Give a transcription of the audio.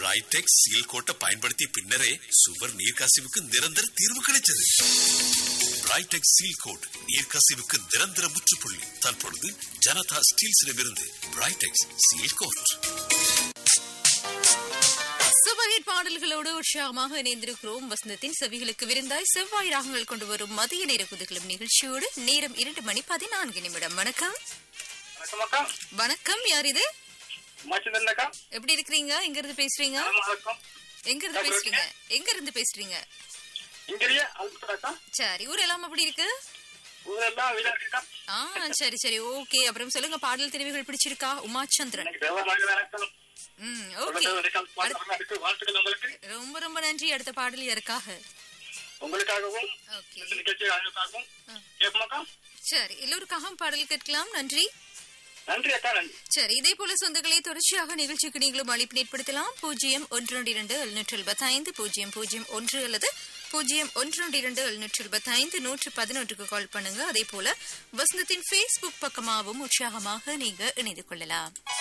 பிரைடெக்ஸ் seal கோட்டை பயன்படுத்திய பின்னரே சுவர் நீர்க்கசிவுக்கு நிரந்தர தீர்வு கிடைச்சது பிரைடெக்ஸ் சீல் கோட் நீர்க்கசிவுக்கு நிரந்தர முற்றுப்புள்ளி தற்பொழுது ஜனதா ஸ்டீல்ஸிடமிருந்து பிரைடெக்ஸ் சீல் கோட் சுபஹிட் பாடல்களோடு உற்சாகமாக இணைந்திருக்கிறோம் வசந்தத்தின் செவிகளுக்கு விருந்தாய் செவ்வாய் ராகங்கள் கொண்டு வரும் மதிய நேர குதுகலும் நிகழ்ச்சியோடு நேரம் இரண்டு மணி பதினான்கு நிமிடம் வணக்கம் வணக்கம் அக்கா வணக்கம் யார் இது மாச்சந்திரன் அக்கா எப்படி இருக்கிறீங்க எங்க இருந்து பேசுறீங்க வணக்கம் எங்க இருந்து பேசுறீங்க எங்க இருந்து பேசுறீங்க இங்கேயே அல்புத்தர் அக்கா சரி ஊரெல்லாம் எப்படி இருக்கு ஊரெல்லாம் வீடா இருக்கா ஆ சரி சரி ஓகே அப்புறம் சொல்லுங்க பாடல் தெரிவுகள் பிடிச்சிருக்கா உமாச்சந்திரன் எனக்கு தேவையான வணக்கம் ம் சொல்ல ஓகே தேவையான வாழ்த்துக்கள் இருக்கு. வாழ்த்துக்கள் உங்களுக்கு ரொம்ப ரொம்ப நன்றி அடுத்த பாடல் யாருக்காக உங்களுக்காகவும் ஓகே இந்த நிகழ்ச்சி ஆளுக்காகவும் கேட்போமாக்கா சரி எல்லோருக்காகவும் பாடல் கேட்கலாம் நன்றி நன்றி அக்கா நன்றி சரி இதே போல சொந்தங்களை தொடர்ச்சியாக நிகழ்ச்சிக்கு நீங்களும் அழைப்பு ஏற்படுத்தலாம் பூஜ்ஜியம் ஒன்று இரண்டு எழுநூற்று எழுபத்தி ஐந்து பூஜ்ஜியம் பூஜ்ஜியம் ஒன்று அல்லது பூஜ்ஜியம் ஒன்று இரண்டு எழுநூற்று எழுபத்தி ஐந்து நூற்று பதினொன்றுக்கு கால் பண்ணுங்க அதே போல வசந்தத்தின் ஃபேஸ்புக் பக்கமாகவும் உற்சாகமாக நீங்க இணைந்து கொள்ளலாம்